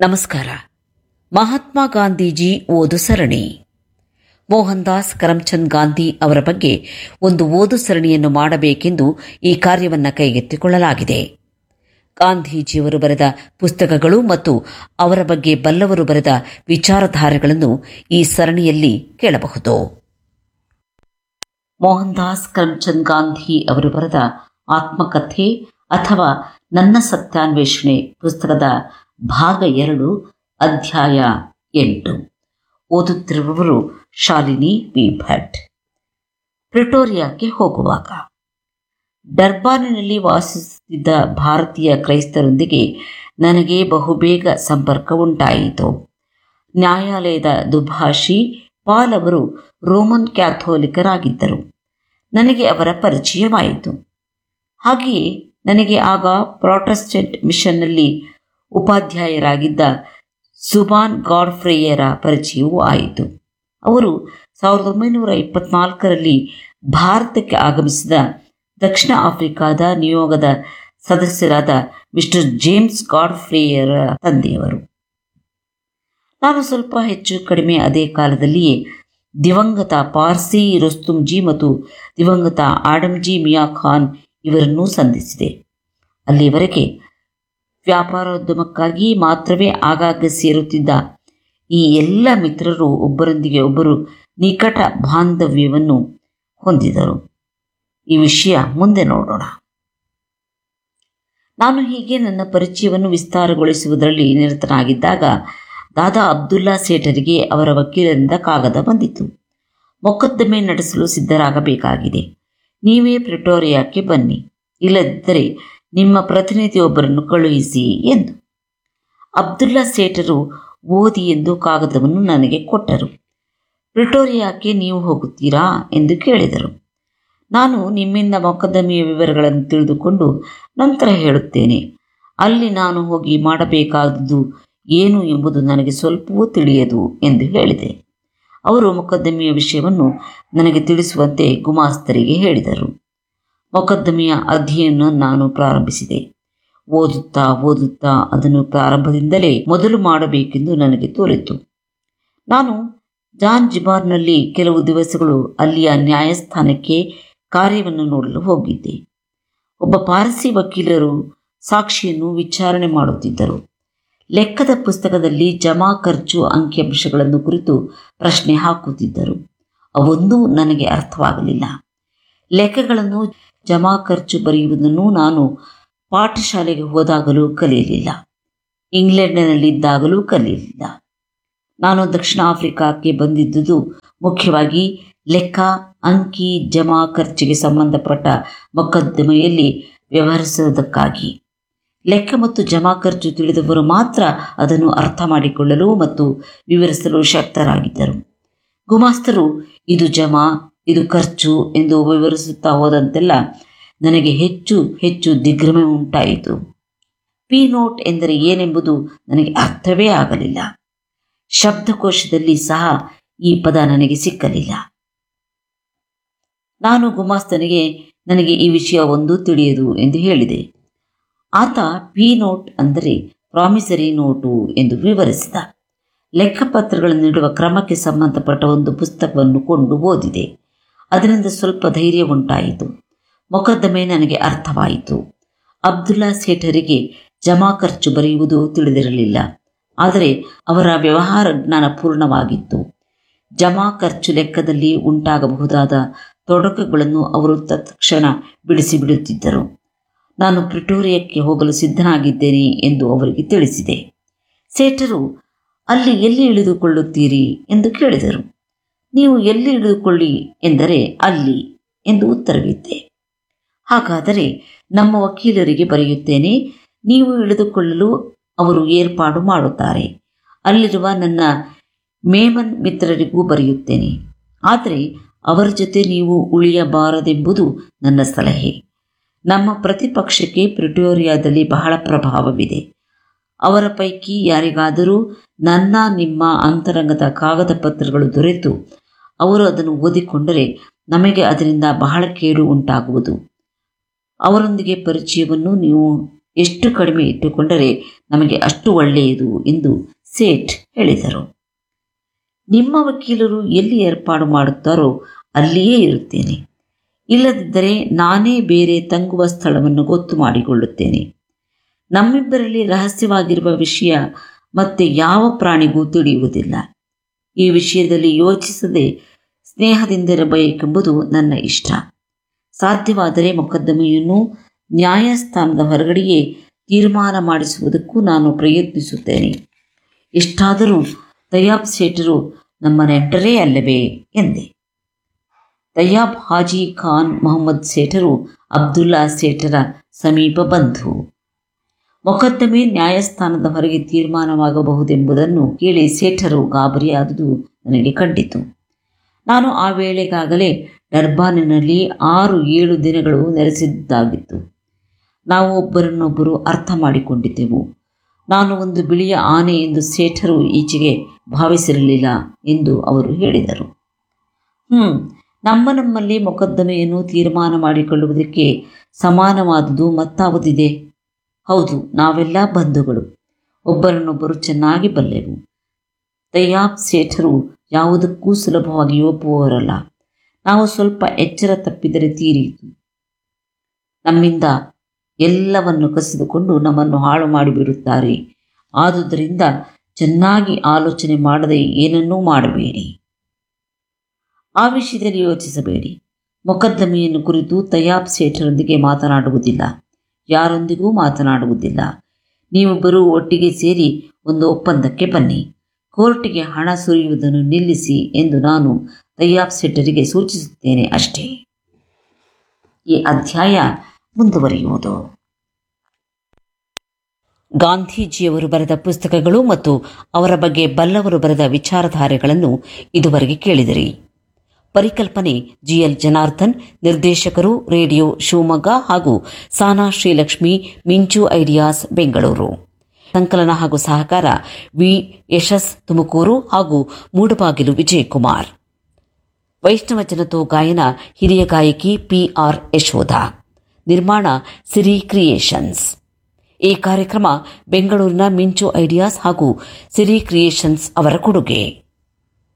ನಮಸ್ಕಾರ ಮಹಾತ್ಮ ಗಾಂಧೀಜಿ ಓದು ಸರಣಿ ಮೋಹನ್ ದಾಸ್ ಕರಮ್ಚಂದ್ ಗಾಂಧಿ ಅವರ ಬಗ್ಗೆ ಒಂದು ಓದು ಸರಣಿಯನ್ನು ಮಾಡಬೇಕೆಂದು ಈ ಕಾರ್ಯವನ್ನು ಕೈಗೆತ್ತಿಕೊಳ್ಳಲಾಗಿದೆ ಗಾಂಧೀಜಿಯವರು ಬರೆದ ಪುಸ್ತಕಗಳು ಮತ್ತು ಅವರ ಬಗ್ಗೆ ಬಲ್ಲವರು ಬರೆದ ವಿಚಾರಧಾರೆಗಳನ್ನು ಈ ಸರಣಿಯಲ್ಲಿ ಕೇಳಬಹುದು ಮೋಹನ್ ದಾಸ್ ಕರಮ್ಚಂದ್ ಗಾಂಧಿ ಅವರು ಬರೆದ ಆತ್ಮಕಥೆ ಅಥವಾ ನನ್ನ ಸತ್ಯಾನ್ವೇಷಣೆ ಪುಸ್ತಕದ ಭಾಗ ಎರಡು ಅಧ್ಯಾಯ ಎಂಟು ಓದುತ್ತಿರುವವರು ಶಾಲಿನಿ ವಿ ಭಟ್ ಪ್ರಿಟೋರಿಯಾಕ್ಕೆ ಹೋಗುವಾಗ ಡರ್ಬಾನಿನಲ್ಲಿ ವಾಸಿಸುತ್ತಿದ್ದ ಭಾರತೀಯ ಕ್ರೈಸ್ತರೊಂದಿಗೆ ನನಗೆ ಬಹುಬೇಗ ಸಂಪರ್ಕ ಉಂಟಾಯಿತು ನ್ಯಾಯಾಲಯದ ದುಭಾಷಿ ಪಾಲ್ ಅವರು ರೋಮನ್ ಕ್ಯಾಥೋಲಿಕರಾಗಿದ್ದರು ನನಗೆ ಅವರ ಪರಿಚಯವಾಯಿತು ಹಾಗೆಯೇ ನನಗೆ ಆಗ ಪ್ರಾಟೆಸ್ಟೆಂಟ್ ಮಿಷನ್ನಲ್ಲಿ ಉಪಾಧ್ಯಾಯರಾಗಿದ್ದ ಸುಬಾನ್ ಗಾಡ್ಫ್ರೇಯರ ಪರಿಚಯವೂ ಆಯಿತು ಅವರು ಸಾವಿರದ ಒಂಬೈನೂರ ಇಪ್ಪತ್ನಾಲ್ಕರಲ್ಲಿ ಭಾರತಕ್ಕೆ ಆಗಮಿಸಿದ ದಕ್ಷಿಣ ಆಫ್ರಿಕಾದ ನಿಯೋಗದ ಸದಸ್ಯರಾದ ಮಿಸ್ಟರ್ ಜೇಮ್ಸ್ ಗಾಡ್ಫ್ರೇಯರ ತಂದೆಯವರು ನಾನು ಸ್ವಲ್ಪ ಹೆಚ್ಚು ಕಡಿಮೆ ಅದೇ ಕಾಲದಲ್ಲಿಯೇ ದಿವಂಗತ ಪಾರ್ಸಿ ರುಸ್ತುಂಜಿ ಮತ್ತು ದಿವಂಗತ ಆಡಮ್ಜಿ ಮಿಯಾ ಖಾನ್ ಇವರನ್ನೂ ಸಂಧಿಸಿದೆ ಅಲ್ಲಿವರೆಗೆ ವ್ಯಾಪಾರೋದ್ಯಮಕ್ಕಾಗಿ ಮಾತ್ರವೇ ಆಗಾಗ ಸೇರುತ್ತಿದ್ದ ಈ ಎಲ್ಲ ಮಿತ್ರರು ಒಬ್ಬರೊಂದಿಗೆ ಒಬ್ಬರು ನಿಕಟ ಬಾಂಧವ್ಯವನ್ನು ಹೊಂದಿದರು ಈ ವಿಷಯ ಮುಂದೆ ನೋಡೋಣ ನಾನು ಹೀಗೆ ನನ್ನ ಪರಿಚಯವನ್ನು ವಿಸ್ತಾರಗೊಳಿಸುವುದರಲ್ಲಿ ನಿರತನಾಗಿದ್ದಾಗ ದಾದಾ ಅಬ್ದುಲ್ಲಾ ಸೇಠರಿಗೆ ಅವರ ವಕೀಲರಿಂದ ಕಾಗದ ಬಂದಿತು ಮೊಕದ್ದಮೆ ನಡೆಸಲು ಸಿದ್ಧರಾಗಬೇಕಾಗಿದೆ ನೀವೇ ಪ್ರಿಟೋರಿಯಾಕ್ಕೆ ಬನ್ನಿ ಇಲ್ಲದಿದ್ದರೆ ನಿಮ್ಮ ಪ್ರತಿನಿಧಿಯೊಬ್ಬರನ್ನು ಕಳುಹಿಸಿ ಎಂದು ಅಬ್ದುಲ್ಲಾ ಸೇಠರು ಓದಿ ಎಂದು ಕಾಗದವನ್ನು ನನಗೆ ಕೊಟ್ಟರು ಪ್ರಿಟೋರಿಯಾಕ್ಕೆ ನೀವು ಹೋಗುತ್ತೀರಾ ಎಂದು ಕೇಳಿದರು ನಾನು ನಿಮ್ಮಿಂದ ಮೊಕದ್ದಮೆಯ ವಿವರಗಳನ್ನು ತಿಳಿದುಕೊಂಡು ನಂತರ ಹೇಳುತ್ತೇನೆ ಅಲ್ಲಿ ನಾನು ಹೋಗಿ ಮಾಡಬೇಕಾದುದು ಏನು ಎಂಬುದು ನನಗೆ ಸ್ವಲ್ಪವೂ ತಿಳಿಯದು ಎಂದು ಹೇಳಿದೆ ಅವರು ಮೊಕದ್ದಮೆಯ ವಿಷಯವನ್ನು ನನಗೆ ತಿಳಿಸುವಂತೆ ಗುಮಾಸ್ತರಿಗೆ ಹೇಳಿದರು ಮೊಕದ್ದಮೆಯ ಅಧ್ಯಯನ ನಾನು ಪ್ರಾರಂಭಿಸಿದೆ ಓದುತ್ತಾ ಓದುತ್ತಾ ಅದನ್ನು ಪ್ರಾರಂಭದಿಂದಲೇ ಮೊದಲು ಮಾಡಬೇಕೆಂದು ನನಗೆ ತೋರಿತು ನಾನು ಜಾನ್ ಜಿಬಾರ್ನಲ್ಲಿ ಕೆಲವು ದಿವಸಗಳು ಅಲ್ಲಿಯ ನ್ಯಾಯಸ್ಥಾನಕ್ಕೆ ಕಾರ್ಯವನ್ನು ನೋಡಲು ಹೋಗಿದ್ದೆ ಒಬ್ಬ ಪಾರಸಿ ವಕೀಲರು ಸಾಕ್ಷಿಯನ್ನು ವಿಚಾರಣೆ ಮಾಡುತ್ತಿದ್ದರು ಲೆಕ್ಕದ ಪುಸ್ತಕದಲ್ಲಿ ಜಮಾ ಖರ್ಚು ಅಂಕಿಅಂಶಗಳನ್ನು ಕುರಿತು ಪ್ರಶ್ನೆ ಹಾಕುತ್ತಿದ್ದರು ಅವೊಂದೂ ನನಗೆ ಅರ್ಥವಾಗಲಿಲ್ಲ ಲೆಕ್ಕಗಳನ್ನು ಜಮಾ ಖರ್ಚು ಬರೆಯುವುದನ್ನು ನಾನು ಪಾಠಶಾಲೆಗೆ ಹೋದಾಗಲೂ ಕಲಿಯಲಿಲ್ಲ ಇಂಗ್ಲೆಂಡಿನಲ್ಲಿದ್ದಾಗಲೂ ಕಲಿಯಲಿಲ್ಲ ನಾನು ದಕ್ಷಿಣ ಆಫ್ರಿಕಾಕ್ಕೆ ಬಂದಿದ್ದುದು ಮುಖ್ಯವಾಗಿ ಲೆಕ್ಕ ಅಂಕಿ ಜಮಾ ಖರ್ಚಿಗೆ ಸಂಬಂಧಪಟ್ಟ ಮೊಕದ್ದಮೆಯಲ್ಲಿ ವ್ಯವಹರಿಸುವುದಕ್ಕಾಗಿ ಲೆಕ್ಕ ಮತ್ತು ಜಮಾ ಖರ್ಚು ತಿಳಿದವರು ಮಾತ್ರ ಅದನ್ನು ಅರ್ಥ ಮಾಡಿಕೊಳ್ಳಲು ಮತ್ತು ವಿವರಿಸಲು ಶಕ್ತರಾಗಿದ್ದರು ಗುಮಾಸ್ತರು ಇದು ಜಮಾ ಇದು ಖರ್ಚು ಎಂದು ವಿವರಿಸುತ್ತಾ ಹೋದಂತೆಲ್ಲ ನನಗೆ ಹೆಚ್ಚು ಹೆಚ್ಚು ದಿಗ್ಭ್ರಮೆ ಉಂಟಾಯಿತು ಪಿ ನೋಟ್ ಎಂದರೆ ಏನೆಂಬುದು ನನಗೆ ಅರ್ಥವೇ ಆಗಲಿಲ್ಲ ಶಬ್ದಕೋಶದಲ್ಲಿ ಸಹ ಈ ಪದ ನನಗೆ ಸಿಕ್ಕಲಿಲ್ಲ ನಾನು ಗುಮಾಸ್ತನಿಗೆ ನನಗೆ ಈ ವಿಷಯ ಒಂದು ತಿಳಿಯದು ಎಂದು ಹೇಳಿದೆ ಆತ ಪಿ ನೋಟ್ ಅಂದರೆ ಪ್ರಾಮಿಸರಿ ನೋಟು ಎಂದು ವಿವರಿಸಿದ ಲೆಕ್ಕಪತ್ರಗಳನ್ನು ನೀಡುವ ಕ್ರಮಕ್ಕೆ ಸಂಬಂಧಪಟ್ಟ ಒಂದು ಪುಸ್ತಕವನ್ನು ಕೊಂಡು ಓದಿದೆ ಅದರಿಂದ ಸ್ವಲ್ಪ ಧೈರ್ಯ ಉಂಟಾಯಿತು ಮೊಕದ್ದಮೆ ನನಗೆ ಅರ್ಥವಾಯಿತು ಅಬ್ದುಲ್ಲಾ ಸೇಠರಿಗೆ ಜಮಾ ಖರ್ಚು ಬರೆಯುವುದು ತಿಳಿದಿರಲಿಲ್ಲ ಆದರೆ ಅವರ ವ್ಯವಹಾರ ಜ್ಞಾನ ಪೂರ್ಣವಾಗಿತ್ತು ಜಮಾ ಖರ್ಚು ಲೆಕ್ಕದಲ್ಲಿ ಉಂಟಾಗಬಹುದಾದ ತೊಡಕುಗಳನ್ನು ಅವರು ತತ್ಕ್ಷಣ ಬಿಡಿಸಿಬಿಡುತ್ತಿದ್ದರು ನಾನು ಪ್ರಿಟೋರಿಯಕ್ಕೆ ಹೋಗಲು ಸಿದ್ಧನಾಗಿದ್ದೇನೆ ಎಂದು ಅವರಿಗೆ ತಿಳಿಸಿದೆ ಸೇಠರು ಅಲ್ಲಿ ಎಲ್ಲಿ ಇಳಿದುಕೊಳ್ಳುತ್ತೀರಿ ಎಂದು ಕೇಳಿದರು ನೀವು ಎಲ್ಲಿ ಇಳಿದುಕೊಳ್ಳಿ ಎಂದರೆ ಅಲ್ಲಿ ಎಂದು ಉತ್ತರವಿದ್ದೆ ಹಾಗಾದರೆ ನಮ್ಮ ವಕೀಲರಿಗೆ ಬರೆಯುತ್ತೇನೆ ನೀವು ಇಳಿದುಕೊಳ್ಳಲು ಅವರು ಏರ್ಪಾಡು ಮಾಡುತ್ತಾರೆ ಅಲ್ಲಿರುವ ನನ್ನ ಮೇಮನ್ ಮಿತ್ರರಿಗೂ ಬರೆಯುತ್ತೇನೆ ಆದರೆ ಅವರ ಜೊತೆ ನೀವು ಉಳಿಯಬಾರದೆಂಬುದು ನನ್ನ ಸಲಹೆ ನಮ್ಮ ಪ್ರತಿಪಕ್ಷಕ್ಕೆ ಪ್ರಿಟೋರಿಯಾದಲ್ಲಿ ಬಹಳ ಪ್ರಭಾವವಿದೆ ಅವರ ಪೈಕಿ ಯಾರಿಗಾದರೂ ನನ್ನ ನಿಮ್ಮ ಅಂತರಂಗದ ಕಾಗದ ಪತ್ರಗಳು ದೊರೆತು ಅವರು ಅದನ್ನು ಓದಿಕೊಂಡರೆ ನಮಗೆ ಅದರಿಂದ ಬಹಳ ಕೇಡು ಉಂಟಾಗುವುದು ಅವರೊಂದಿಗೆ ಪರಿಚಯವನ್ನು ನೀವು ಎಷ್ಟು ಕಡಿಮೆ ಇಟ್ಟುಕೊಂಡರೆ ನಮಗೆ ಅಷ್ಟು ಒಳ್ಳೆಯದು ಎಂದು ಸೇಠ್ ಹೇಳಿದರು ನಿಮ್ಮ ವಕೀಲರು ಎಲ್ಲಿ ಏರ್ಪಾಡು ಮಾಡುತ್ತಾರೋ ಅಲ್ಲಿಯೇ ಇರುತ್ತೇನೆ ಇಲ್ಲದಿದ್ದರೆ ನಾನೇ ಬೇರೆ ತಂಗುವ ಸ್ಥಳವನ್ನು ಗೊತ್ತು ಮಾಡಿಕೊಳ್ಳುತ್ತೇನೆ ನಮ್ಮಿಬ್ಬರಲ್ಲಿ ರಹಸ್ಯವಾಗಿರುವ ವಿಷಯ ಮತ್ತೆ ಯಾವ ಪ್ರಾಣಿಗೂ ತಿಳಿಯುವುದಿಲ್ಲ ಈ ವಿಷಯದಲ್ಲಿ ಯೋಚಿಸದೆ ಸ್ನೇಹದಿಂದಿರಬೇಕೆಂಬುದು ನನ್ನ ಇಷ್ಟ ಸಾಧ್ಯವಾದರೆ ಮೊಕದ್ದಮೆಯನ್ನು ನ್ಯಾಯಸ್ಥಾನದ ಹೊರಗಡೆಯೇ ತೀರ್ಮಾನ ಮಾಡಿಸುವುದಕ್ಕೂ ನಾನು ಪ್ರಯತ್ನಿಸುತ್ತೇನೆ ಇಷ್ಟಾದರೂ ತಯಾಬ್ ಸೇಠರು ನಮ್ಮ ನೆಂಟರೇ ಅಲ್ಲವೇ ಎಂದೆ ತಯಾಬ್ ಹಾಜಿ ಖಾನ್ ಮೊಹಮ್ಮದ್ ಸೇಠರು ಅಬ್ದುಲ್ಲಾ ಸೇಠರ ಸಮೀಪ ಬಂಧು ಮೊಕದ್ದಮೆ ನ್ಯಾಯಸ್ಥಾನದ ಹೊರಗೆ ತೀರ್ಮಾನವಾಗಬಹುದೆಂಬುದನ್ನು ಕೇಳಿ ಸೇಠರು ಗಾಬರಿಯಾದುದು ನನಗೆ ಕಂಡಿತು ನಾನು ಆ ವೇಳೆಗಾಗಲೇ ಡರ್ಬಾನಿನಲ್ಲಿ ಆರು ಏಳು ದಿನಗಳು ನೆಲೆಸಿದ್ದಾಗಿತ್ತು ನಾವು ಒಬ್ಬರನ್ನೊಬ್ಬರು ಅರ್ಥ ಮಾಡಿಕೊಂಡಿದ್ದೆವು ನಾನು ಒಂದು ಬಿಳಿಯ ಆನೆ ಎಂದು ಸೇಠರು ಈಚೆಗೆ ಭಾವಿಸಿರಲಿಲ್ಲ ಎಂದು ಅವರು ಹೇಳಿದರು ಹ್ಞೂ ನಮ್ಮ ನಮ್ಮಲ್ಲಿ ಮೊಕದ್ದಮೆಯನ್ನು ತೀರ್ಮಾನ ಮಾಡಿಕೊಳ್ಳುವುದಕ್ಕೆ ಸಮಾನವಾದುದು ಮತ್ತಾವುದಿದೆ ಹೌದು ನಾವೆಲ್ಲ ಬಂಧುಗಳು ಒಬ್ಬರನ್ನೊಬ್ಬರು ಚೆನ್ನಾಗಿ ಬಲ್ಲೆವು ತಯ್ಯಾಬ್ ಸೇಠರು ಯಾವುದಕ್ಕೂ ಸುಲಭವಾಗಿ ಒಪ್ಪುವವರಲ್ಲ ನಾವು ಸ್ವಲ್ಪ ಎಚ್ಚರ ತಪ್ಪಿದರೆ ತೀರಿತು ನಮ್ಮಿಂದ ಎಲ್ಲವನ್ನು ಕಸಿದುಕೊಂಡು ನಮ್ಮನ್ನು ಹಾಳು ಮಾಡಿಬಿಡುತ್ತಾರೆ ಆದುದರಿಂದ ಚೆನ್ನಾಗಿ ಆಲೋಚನೆ ಮಾಡದೆ ಏನನ್ನೂ ಮಾಡಬೇಡಿ ಆ ವಿಷಯದಲ್ಲಿ ಯೋಚಿಸಬೇಡಿ ಮೊಕದ್ದಮೆಯನ್ನು ಕುರಿತು ತಯಾಬ್ ಸೇಠರೊಂದಿಗೆ ಮಾತನಾಡುವುದಿಲ್ಲ ಯಾರೊಂದಿಗೂ ಮಾತನಾಡುವುದಿಲ್ಲ ನೀವಿಬ್ಬರೂ ಒಟ್ಟಿಗೆ ಸೇರಿ ಒಂದು ಒಪ್ಪಂದಕ್ಕೆ ಬನ್ನಿ ಕೋರ್ಟಿಗೆ ಹಣ ಸುರಿಯುವುದನ್ನು ನಿಲ್ಲಿಸಿ ಎಂದು ನಾನು ತಯ್ಯಾಬ್ ಸೇಠರಿಗೆ ಸೂಚಿಸುತ್ತೇನೆ ಅಷ್ಟೇ ಈ ಅಧ್ಯಾಯ ಮುಂದುವರಿಯುವುದು ಗಾಂಧೀಜಿಯವರು ಬರೆದ ಪುಸ್ತಕಗಳು ಮತ್ತು ಅವರ ಬಗ್ಗೆ ಬಲ್ಲವರು ಬರೆದ ವಿಚಾರಧಾರೆಗಳನ್ನು ಇದುವರೆಗೆ ಕೇಳಿದಿರಿ ಪರಿಕಲ್ಪನೆ ಜಿಎಲ್ ಜನಾರ್ದನ್ ನಿರ್ದೇಶಕರು ರೇಡಿಯೋ ಶಿವಮೊಗ್ಗ ಹಾಗೂ ಸಾನಾ ಶ್ರೀಲಕ್ಷ್ಮಿ ಮಿಂಚು ಐಡಿಯಾಸ್ ಬೆಂಗಳೂರು ಸಂಕಲನ ಹಾಗೂ ಸಹಕಾರ ವಿ ಯಶಸ್ ತುಮಕೂರು ಹಾಗೂ ಮೂಡಬಾಗಿಲು ವಿಜಯಕುಮಾರ್ ವೈಷ್ಣವ ಜನತೋ ಗಾಯನ ಹಿರಿಯ ಗಾಯಕಿ ಪಿಆರ್ ಯಶೋಧ ನಿರ್ಮಾಣ ಸಿರಿ ಕ್ರಿಯೇಷನ್ಸ್ ಈ ಕಾರ್ಯಕ್ರಮ ಬೆಂಗಳೂರಿನ ಮಿಂಚು ಐಡಿಯಾಸ್ ಹಾಗೂ ಸಿರಿ ಕ್ರಿಯೇಷನ್ಸ್ ಅವರ ಕೊಡುಗೆ